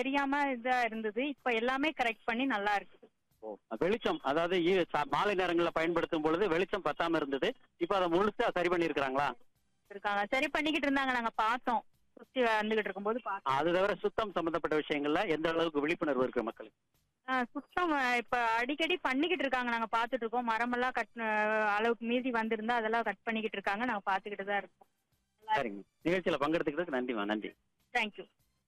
தெரியாம இதா இருந்தது இப்ப எல்லாமே கரெக்ட் பண்ணி நல்லா இருக்குது வெளிச்சம் அதாவது ஈ- ச- மாலை நேரங்களில் பயன்படுத்தும் பொழுது வெளிச்சம் பத்தாம இருந்தது இப்போ அதை முழுசா சரி பண்ணியிருக்கிறாங்களா இருக்காங்க சரி பண்ணிக்கிட்டு இருந்தாங்க நாங்க பார்த்தோம் சுத்தி வந்துகிட்டு இருக்கும்போது பார்த்தோம் அது தவிர சுத்தம் சம்பந்தப்பட்ட விஷயங்கள்ல எந்த அளவுக்கு விழிப்புணர்வு இருக்கு மக்களுக்கு ஆஹ் சுத்தம் அஹ், இப்ப அடிக்கடி பண்ணிக்கிட்டு இருக்காங்க நாங்க பாத்துட்டு இருக்கோம் மரமெல்லாம் கட் அளவுக்கு மீதி வந்திருந்தா அதெல்லாம் கட் பண்ணிக்கிட்டு இருக்காங்க நாங்க பாத்துக்கிட்டு தான் இருக்கோம் சரிங்க நிகழ்ச்சியில பங்கெடுத்துக்கிறதுக்கு நன்றிமா நன்றி தேங்க்யூ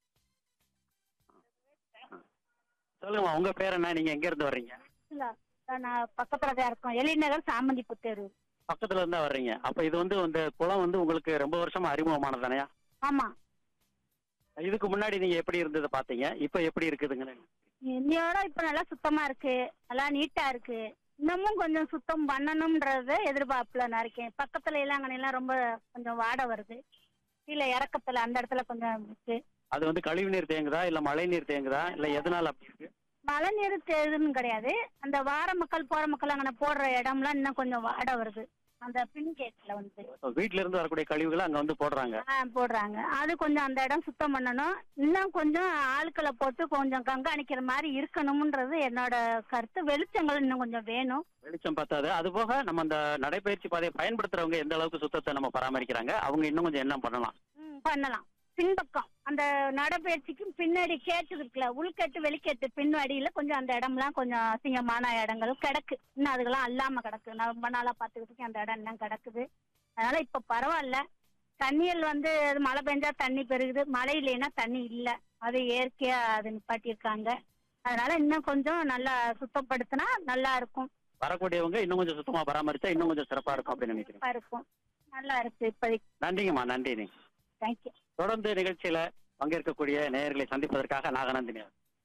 சொல்லுங்கம்மா உங்க பேர் என்ன நீங்க எங்க இருந்து வர்றீங்க இல்ல நான் பக்கத்துல தான் இருக்கோம் எழிநகர் சாமந்தி புத்தேரு பக்கத்துல இருந்தா வர்றீங்க அப்ப இது வந்து இந்த குளம் வந்து உங்களுக்கு ரொம்ப வருஷமா அறிமுகமானது தானே ஆமா இதுக்கு முன்னாடி நீங்க எப்படி இருந்ததை பாத்தீங்க இப்ப எப்படி இருக்குதுங்க இன்னையோட இப்ப நல்லா சுத்தமா இருக்கு நல்லா நீட்டா இருக்கு இன்னமும் கொஞ்சம் சுத்தம் பண்ணணும்ன்றத எதிர்பார்ப்புல நான் இருக்கேன் பக்கத்துல இல்லாங்கன்னு எல்லாம் ரொம்ப கொஞ்சம் வாடை வருது கீழே இறக்கத்துல அந்த இடத்துல கொஞ்சம் இருக்கு அது வந்து கழிவு நீர் தேங்குதா இல்ல மழை நீர் தேங்குதா இல்ல எதனால அப்படி இருக்கு மழை நீர் தேதுன்னு கிடையாது அந்த வார மக்கள் போற மக்கள் அங்கே போடுற இடம்லாம் இன்னும் கொஞ்சம் வாடை வருது அந்த பின் கேட்ல வந்து வீட்ல இருந்து வரக்கூடிய கழிவுகளை அங்க வந்து போடுறாங்க ஆ, போடுறாங்க அது கொஞ்சம் அந்த இடம் சுத்தம் பண்ணணும் இன்னும் கொஞ்சம் ஆட்களை போட்டு கொஞ்சம் கண்காணிக்கிற மாதிரி இருக்கணும்ன்றது என்னோட கருத்து வெளிச்சங்கள் இன்னும் கொஞ்சம் வேணும் வெளிச்சம் பத்தாது அது போக நம்ம அந்த நடைபயிற்சி பாதையை பயன்படுத்துறவங்க எந்த அளவுக்கு சுத்தத்தை நம்ம பராமரிக்கிறாங்க அவங்க இன்னும் கொஞ்சம் என்ன பண்ணலாம் ம், பண்ணலாம் பின்பக்கம் அந்த நடைபயிற்சிக்கு பின்னாடி கேட்டு இருக்குல்ல உள்கட்டு வெளிக்கட்டு பின்னாடியில கொஞ்சம் அந்த இடம்லாம் கொஞ்சம் அசிங்கமான இடங்கள் கிடக்கு இன்னும் அதுக்கெல்லாம் அல்லாம கிடக்கு நான் ரொம்ப நாளா பார்த்துக்கிட்டு இருக்கேன் அந்த இடம் இன்னும் கிடக்குது அதனால இப்ப பரவாயில்ல தண்ணியல் வந்து அது மழை பெஞ்சா தண்ணி பெருகுது மழை இல்லைன்னா தண்ணி இல்ல அது இயற்கையா அது நிப்பாட்டியிருக்காங்க அதனால இன்னும் கொஞ்சம் நல்லா சுத்தப்படுத்தினா நல்லா இருக்கும் வரக்கூடியவங்க இன்னும் கொஞ்சம் சுத்தமா பராமரிச்சா இன்னும் கொஞ்சம் சிறப்பா இருக்கும் அப்படின்னு நினைக்கிறேன் சிறப்பா இருக்கும் நல்லா இருக்கு இப்போதைக்கு நன்றிங்கம்மா நன்றி நீ தேங்க்யூ தொடர்ந்து நிகழ்ச்சியில பங்கேற்கக்கூடிய நேயர்களை சந்திப்பதற்காக நாகநந்தினி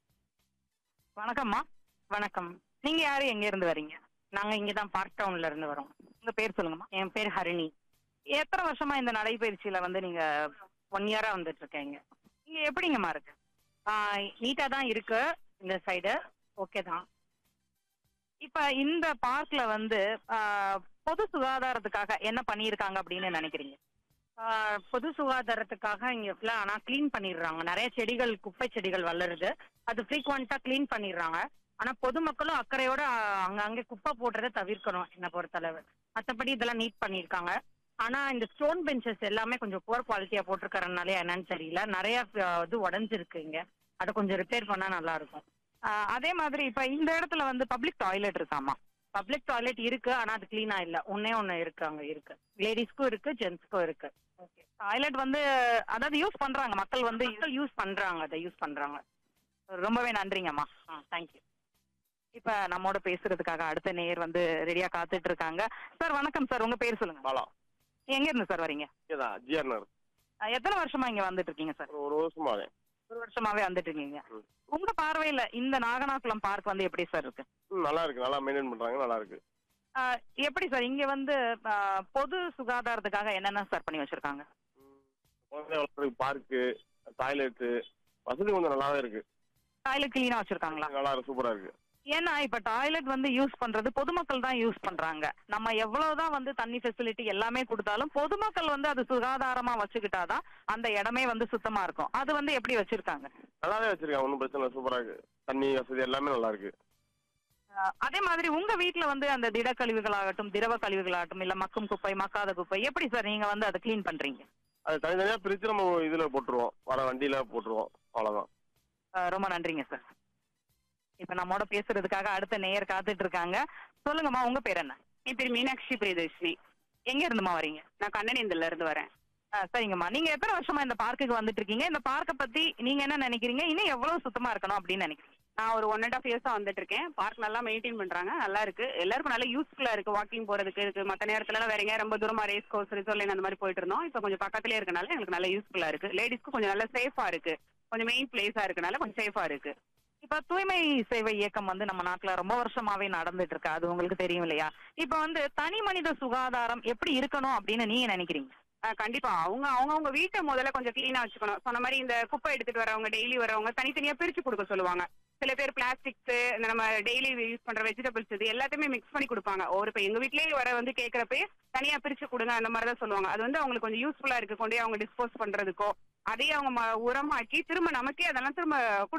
வணக்கம்மா வணக்கம் நீங்க யாரு எங்க இருந்து வரீங்க நாங்க இங்க தான் பார்க் டவுன்ல இருந்து வரோம் உங்க பேர் சொல்லுங்கம்மா என் பேர் ஹரிணி எத்தனை வருஷமா இந்த நடைபயிற்சியில வந்து நீங்க ஒன் இயரா வந்துட்டு இருக்கீங்க இங்க எப்படிங்கம்மா இருக்கு நீட்டா தான் இருக்கு இந்த சைடு ஓகே தான் இப்ப இந்த பார்க்ல வந்து ஆஹ், பொது சுகாதாரத்துக்காக என்ன பண்ணியிருக்காங்க அப்படின்னு நினைக்கிறீங்க ஆஹ், பொது சுகாதாரத்துக்காக இங்க ஃபுல்லா ஆனா க்ளீன் பண்ணிடுறாங்க நிறைய செடிகள் குப்பை செடிகள் வளருது அது ஃப்ரீக்வெண்டா க்ளீன் பண்ணிடுறாங்க ஆனா பொதுமக்களும் அக்கறையோட அஹ், அங்கங்க குப்பை போடுறதை தவிர்க்கணும் என்ன பொறுத்தளவு மற்றபடி இதெல்லாம் நீட் பண்ணியிருக்காங்க ஆனா இந்த ஸ்டோன் பெஞ்சஸ் எல்லாமே கொஞ்சம் புவர் குவாலிட்டியா போட்டிருக்கறதுனால என்னன்னு தெரியல நிறைய அஹ், இது உடஞ்சிருக்கு இங்க அதை கொஞ்சம் ரிப்பேர் பண்ணா நல்லா இருக்கும் அஹ், அதே மாதிரி இப்ப இந்த இடத்துல வந்து பப்ளிக் டாய்லெட் இருக்காமா பப்ளிக் டாய்லெட் இருக்கு ஆனா அது கிளீனா இல்ல ஒன்னே ஒண்ணு இருக்கு அங்க இருக்கு லேடிஸ்க்கும் இருக்கு ஜென்ஸ்க்கும் இருக்கு ஓகே டாய்லெட் வந்து அதாவது யூஸ் பண்றாங்க மக்கள் வந்து யூஸ் பண்றாங்க அதை யூஸ் பண்றாங்க ரொம்பவே நன்றிங்கம்மா ஆ தேங்க்யூ இப்ப நம்மோட பேசுறதுக்காக அடுத்த நேயர் வந்து ரெடியா காத்துட்டு இருக்காங்க சார் வணக்கம் சார் உங்க பேர் சொல்லுங்க பாலா எங்க இருந்து சார் வரீங்க இங்கதான் ஜிஆர் நகர் அஹ், எத்தனை வருஷமா இங்க வந்துட்டு இருக்கீங்க சார் ஒரு ஒரு வருஷமா ஆகுது. ஒரு வருஷமாவே வந்துட்டு இருக்கீங்க ம். உங்க பார்வையில இந்த நாகனாக்குளம் பார்க் வந்து எப்படி சார் இருக்கு ம், நல்லா இருக்கு நல்லா மெயின்டைன் பண்றாங்க நல்லா இருக்கு அஹ், எப்படி சார் இங்க வந்து அஹ், பொது சுகாதாரத்துக்காக என்னென்ன சார் பண்ணி வச்சிருக்காங்க ம், குழந்தை வளர்க்குறதுக்கு பார்க்கு டாய்லெட்டு வசதி கொஞ்சம் நல்லாவே இருக்கு டாய்லெட் கிளீனா வச்சிருக்காங்களா நல்லா இருக்கு சூப்பரா இருக்கு ஏன்னா இப்ப டாய்லெட் வந்து யூஸ் பண்றது பொதுமக்கள் தான் யூஸ் பண்றாங்க நம்ம எவ்வளவுதான் வந்து தண்ணி ஃபெசிலிட்டி எல்லாமே கொடுத்தாலும் பொதுமக்கள் வந்து அது சுகாதாரமா வச்சுக்கிட்டாதான் அந்த இடமே வந்து சுத்தமா இருக்கும் அது வந்து எப்படி வச்சிருக்காங்க நல்லாவே வச்சிருக்காங்க ஒன்றும் பிரச்சனை இல்லை சூப்பரா இருக்கு தண்ணி வசதி எல்லாமே நல்லா இருக்கு அஹ் அதே மாதிரி உங்க வீட்ல வந்து அந்த திட கழிவுகளாகட்டும் திரவ கழிவுகளாகட்டும் இல்ல மக்கும் குப்பை மக்காத குப்பை எப்படி சார் நீங்க வந்து அதை க்ளீன் பண்றீங்க அது தனித்தனியா பிரிச்சு நம்ம இதுல போட்டுருவோம் வர வண்டியில போட்டுருவோம் அவ்வளவுதான் அஹ் ரொம்ப நன்றிங்க சார் இப்ப நம்மோட பேசுறதுக்காக அடுத்த நேயர் காத்துட்டு இருக்காங்க சொல்லுங்கம்மா உங்க பேர் என்ன என் பேர் மீனாட்சி பிரியதர்ஷினி எங்க இருந்துமா வரீங்க நான் கண்ணனேந்தில இருந்து வரேன் ஆ, சரிங்கம்மா நீங்க எத்தனை வருஷமா இந்த பார்க்குக்கு வந்துட்டு இருக்கீங்க இந்த பார்க்க பத்தி நீங்க என்ன நினைக்கிறீங்க இன்னும் எவ்வளவு சுத்தமா இருக்கணும் அப்படின்னு நினைக்கிறீங்க நான் ஒரு ஒன் அண்ட் ஆஃப் இயர்ஸா வந்துட்டு இருக்கேன் பார்க் நல்லா மெயின்டைன் பண்றாங்க நல்லா இருக்கு எல்லாருக்கும் நல்லா யூஸ்ஃபுல்லா இருக்கு வாக்கிங் போறதுக்கு இருக்கு மத்த நேரத்துல எல்லாம் வேற எங்கேயா ரொம்ப தூரமா ரேஸ் கோர்ஸ் ரிசோர்ட் அந்த மாதிரி போயிட்டு இருந்தோம் இப்போ கொஞ்சம் பக்கத்துலயே இருக்கனால எங்களுக்கு நல்லா யூஸ்ஃபுல்லா இருக்கு லேடிஸ்க்கு கொஞ்சம் நல்லா சேஃபா இருக்கு கொஞ்சம் மெயின் பிளேஸா இருக்கனால கொஞ்சம் சேஃபா இருக்கு இப்ப தூய்மை சேவை இயக்கம் வந்து நம்ம நாட்டுல ரொம்ப வருஷமாவே நடந்துட்டு இருக்கு அது உங்களுக்கு தெரியும் இல்லையா இப்ப வந்து தனி மனித சுகாதாரம் எப்படி இருக்கணும் அப்படின்னு நீங்க நினைக்கிறீங்க ஆஹ் கண்டிப்பா அவங்க அவங்க அவங்க வீட்டை முதல்ல கொஞ்சம் கிளீனா வச்சுக்கணும் சொன்ன மாதிரி இந்த குப்பை எடுத்துட்டு வரவங்க டெய்லி வரவங்க தனித்தனியா பிரிச்சு கொடுக்க சொல்லுவாங்க சில பேர் பிளாஸ்டிக்ஸ் இந்த நம்ம டெய்லி யூஸ் பண்ற வெஜிடபிள்ஸ் இது எல்லாத்தையுமே மிக்ஸ் பண்ணி கொடுப்பாங்க ஒரு இப்ப எங்க வீட்லயே வர வந்து கேக்குறப்ப தனியா பிரிச்சு கொடுங்க அந்த மாதிரி தான் சொல்லுவாங்க அது வந்து அவங்களுக்கு கொஞ்சம் யூஸ்ஃபுல்லா இருக்கு கொண்டு போய் அவங்க டிஸ்போஸ் பண்றதுக்கோ அதையே அவங்க ம- உரமாக்கி திரும்ப நமக்கே அதெல்லாம் திரும்ப